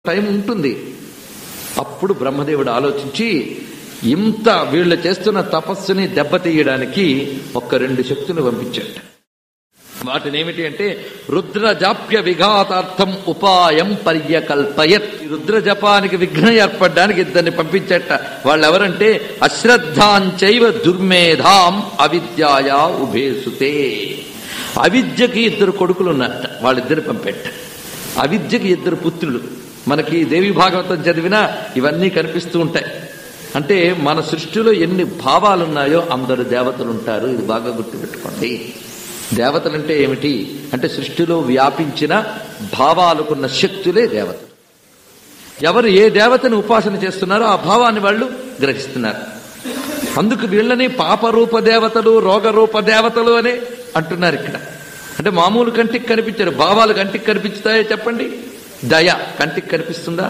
time ఉంటుంది అప్పుడు బ్రహ్మదేవుడు ఆలోచించి ఇంత వీళ్ళు చేస్తున్న తపస్సుని దెబ్బతీయడానికి ఒక్క రెండు శక్తులు పంపించాడు వాటిని ఏమిటి అంటే రుద్ర జాప్య విఘాతార్థం ఉపాయం పర్యకల్పయత్ ఈ రుద్ర జపానికి విఘ్నం ఏర్పడడానికి ఇద్దరిని పంపించట వాళ్ళెవరంటే అశ్రద్ధాంచైవ దుర్మేధాం అవిద్యాయా ఉభేసుతే అవిద్యకి ఇద్దరు కొడుకులు ఉన్నట్ట వాళ్ళిద్దరు పంపెట్ట అవిద్యకి ఇద్దరు పుత్రులు మనకి దేవి భాగవతం చదివినా ఇవన్నీ కనిపిస్తూ ఉంటాయి అంటే మన సృష్టిలో ఎన్ని భావాలున్నాయో అందరు దేవతలు ఉంటారు ఇది బాగా గుర్తుపెట్టుకోండి దేవతలంటే ఏమిటి అంటే సృష్టిలో వ్యాపించిన భావాలకున్న శక్తులే దేవతలు ఎవరు ఏ దేవతని ఉపాసన చేస్తున్నారో ఆ భావాన్ని వాళ్ళు గ్రహిస్తున్నారు అందుకు వీళ్ళని పాపరూప దేవతలు రోగరూప దేవతలు అనే అంటున్నారు ఇక్కడ అంటే మామూలు కంటికి కనిపించారు భావాలు కంటికి కనిపించుతాయో చెప్పండి దయ కంటికి కనిపిస్తుందా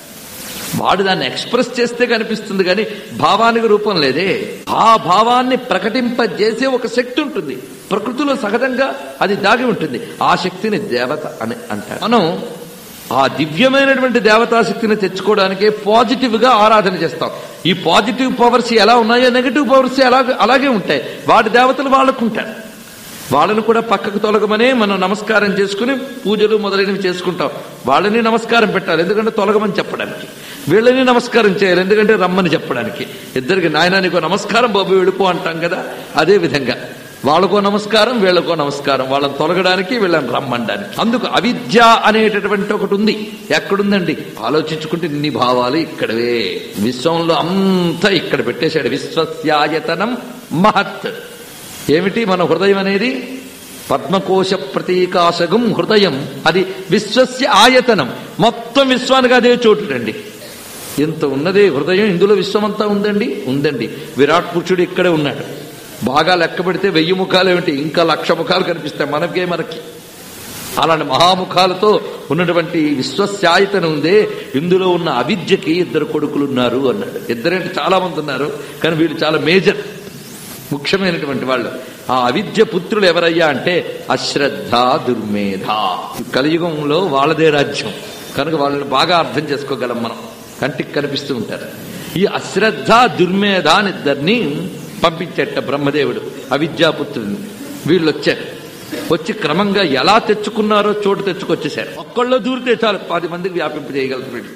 వాడు దాన్ని ఎక్స్ప్రెస్ చేస్తే కనిపిస్తుంది కానీ భావానికి రూపం లేదే ఆ భావాన్ని ప్రకటింపజేసే ఒక శక్తి ఉంటుంది ప్రకృతిలో సహజంగా అది దాగి ఉంటుంది ఆ శక్తిని దేవత అని అంటారు మనం ఆ దివ్యమైనటువంటి దేవతా శక్తిని తెచ్చుకోవడానికే పాజిటివ్ గా ఆరాధన చేస్తాం ఈ పాజిటివ్ పవర్స్ ఎలా ఉన్నాయో నెగటివ్ పవర్స్ అలాగే అలాగే ఉంటాయి వాడి దేవతలు వాళ్ళకుంటారు వాళ్ళని కూడా పక్కకు తొలగమనే మనం నమస్కారం చేసుకుని పూజలు మొదలైనవి చేసుకుంటాం వాళ్ళని నమస్కారం పెట్టాలి ఎందుకంటే తొలగమని చెప్పడానికి వీళ్ళని నమస్కారం చేయాలి ఎందుకంటే రమ్మని చెప్పడానికి ఇద్దరికి నాయన నీకో నమస్కారం బాబు వెళ్ళిపో అంటాం కదా అదే విధంగా వాళ్ళకో నమస్కారం వీళ్ళకో నమస్కారం వాళ్ళని తొలగడానికి వీళ్ళని రమ్మండానికి అందుకు అవిద్య అనేటటువంటి ఒకటి ఉంది ఎక్కడుందండి ఆలోచించుకుంటే ఇన్ని భావాలు ఇక్కడవే విశ్వంలో అంతా ఇక్కడ పెట్టేశాడు విశ్వస్యాయతనం మహత్ ఏమిటి మన హృదయం అనేది పద్మకోశ ప్రతీకాశగం హృదయం అది విశ్వస్య ఆయతనం మొత్తం విశ్వానికి అదే చోటుడండి ఇంత ఉన్నదే హృదయం ఇందులో విశ్వమంతా ఉందండి ఉందండి విరాట్ పురుషుడు ఇక్కడే ఉన్నాడు బాగా లెక్క పెడితే వెయ్యి ముఖాలు ఏమిటి ఇంకా లక్ష ముఖాలు కనిపిస్తాయి మనకే మనకి అలాంటి మహాముఖాలతో ఉన్నటువంటి విశ్వస్యాయతనం ఉందే ఇందులో ఉన్న అవిద్యకి ఇద్దరు కొడుకులు ఉన్నారు అన్నాడు ఇద్దరంటే చాలా మంది ఉన్నారు కానీ వీళ్ళు చాలా మేజర్ ముఖ్యమైనటువంటి వాళ్ళు ఆ అవిద్య పుత్రులు ఎవరయ్యా అంటే అశ్రద్ధ దుర్మేధ కలియుగంలో వాళ్ళదే రాజ్యం కనుక వాళ్ళని బాగా అర్థం చేసుకోగలం మనం కంటికి కనిపిస్తూ ఉంటారు ఈ అశ్రద్ధ దుర్మేధ అని ఇద్దరిని పంపించేట బ్రహ్మదేవుడు అవిద్యాపుత్రుని వీళ్ళు వచ్చారు వచ్చి క్రమంగా ఎలా తెచ్చుకున్నారో చోటు తెచ్చుకొచ్చేసారు ఒక్కళ్ళు దూరితే చాలు పది మందికి వ్యాపింప చేయగలరు వీళ్ళు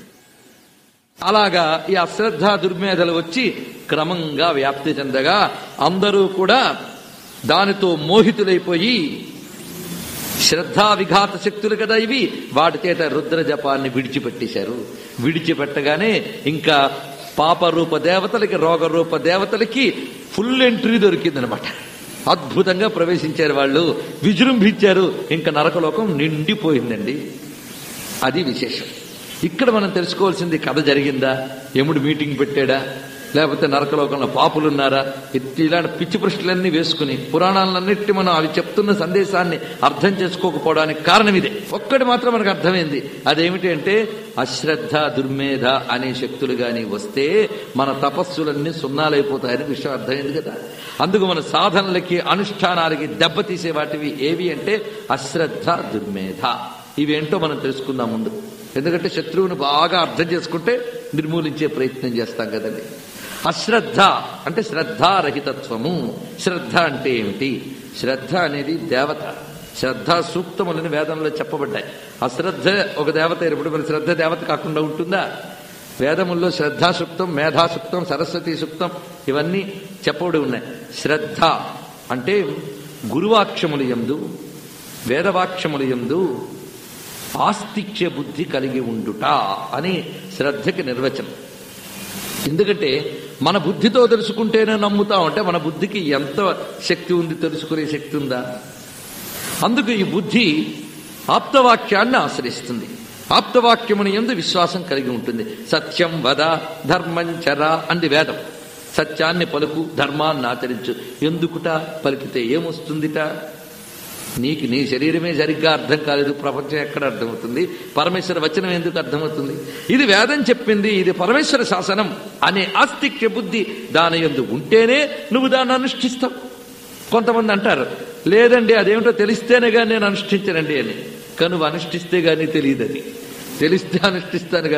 అలాగా ఈ అశ్రద్ధ దుర్మేధలు వచ్చి క్రమంగా వ్యాప్తి చెందగా అందరూ కూడా దానితో మోహితులైపోయి శ్రద్ధా విఘాత శక్తులు కదా ఇవి వాటి చేత రుద్ర జపాన్ని విడిచిపెట్టేశారు విడిచిపెట్టగానే ఇంకా పాపరూప దేవతలకి రోగరూప దేవతలకి ఫుల్ ఎంట్రీ దొరికిందనమాట అద్భుతంగా ప్రవేశించారు వాళ్ళు విజృంభించారు ఇంకా నరకలోకం నిండిపోయిందండి అది విశేషం ఇక్కడ మనం తెలుసుకోవాల్సింది కథ జరిగిందా యముడు మీటింగ్ పెట్టాడా లేకపోతే నరకలోకంలో పాపులున్నారా ఇట్- ఇలాంటి పిచ్చి ప్రశ్నలన్నీ వేసుకుని పురాణాలన్నిటి మనం అవి చెప్తున్న సందేశాన్ని అర్థం చేసుకోకపోవడానికి కారణం ఇదే ఒక్కటి మాత్రం మనకు అర్థమైంది అదేమిటి అంటే అశ్రద్ధ దుర్మేధ అనే శక్తులు గాని వస్తే మన తపస్సులన్నీ సున్నాలైపోతాయని విషయం అర్థమైంది కదా అందుకు మన సాధనలకి అనుష్ఠానాలకి దెబ్బతీసే వాటివి ఏవి అంటే అశ్రద్ధ దుర్మేధ ఇవేంటో మనం తెలుసుకుందాం ముందు ఎందుకంటే శత్రువుని బాగా అర్థం చేసుకుంటే నిర్మూలించే ప్రయత్నం చేస్తాం కదండి అశ్రద్ధ అంటే శ్రద్ధారహితత్వము శ్రద్ధ అంటే ఏమిటి శ్రద్ధ అనేది దేవత శ్రద్ధ సూక్తములని వేదంలో చెప్పబడ్డాయి అశ్రద్ధ ఒక దేవత అయినప్పుడు మరి శ్రద్ధ దేవత కాకుండా ఉంటుందా వేదముల్లో శ్రద్ధా సూక్తం మేధా సూక్తం సరస్వతి సూక్తం ఇవన్నీ చెప్పబడి ఉన్నాయి శ్రద్ధ అంటే గురువాక్ష్యములు ఎందు వేదవాక్ష్యములు ఎందు ఆస్తిక్య బుద్ధి కలిగి ఉండుట అని శ్రద్ధకి నిర్వచనం ఎందుకంటే మన బుద్ధితో తెలుసుకుంటేనే నమ్ముతాం అంటే మన బుద్ధికి ఎంత శక్తి ఉంది తెలుసుకునే శక్తి ఉందా అందుకు ఈ బుద్ధి ఆప్తవాక్యాన్ని ఆశ్రయిస్తుంది ఆప్తవాక్యముని ఎందు విశ్వాసం కలిగి ఉంటుంది సత్యం వద ధర్మం చర అంది వేదం సత్యాన్ని పలుకు ధర్మాన్ని ఆచరించు ఎందుకుట పలికితే ఏమొస్తుందిట నీకు నీ శరీరమే సరిగ్గా అర్థం కాలేదు ప్రపంచం ఎక్కడ అర్థమవుతుంది పరమేశ్వర వచనం ఎందుకు అర్థమవుతుంది ఇది వేదం చెప్పింది ఇది పరమేశ్వర శాసనం అనే ఆస్తిక్య బుద్ధి దాని ఎందు ఉంటేనే నువ్వు దాన్ని అనుష్ఠిస్తావు కొంతమంది అంటారు లేదండి అదేమిటో తెలిస్తేనే కానీ నేను అనుష్ఠించనండి అని కనువు అనుష్ఠిస్తే గానీ తెలియదు అది తెలిస్తే అనుష్ఠిస్తాను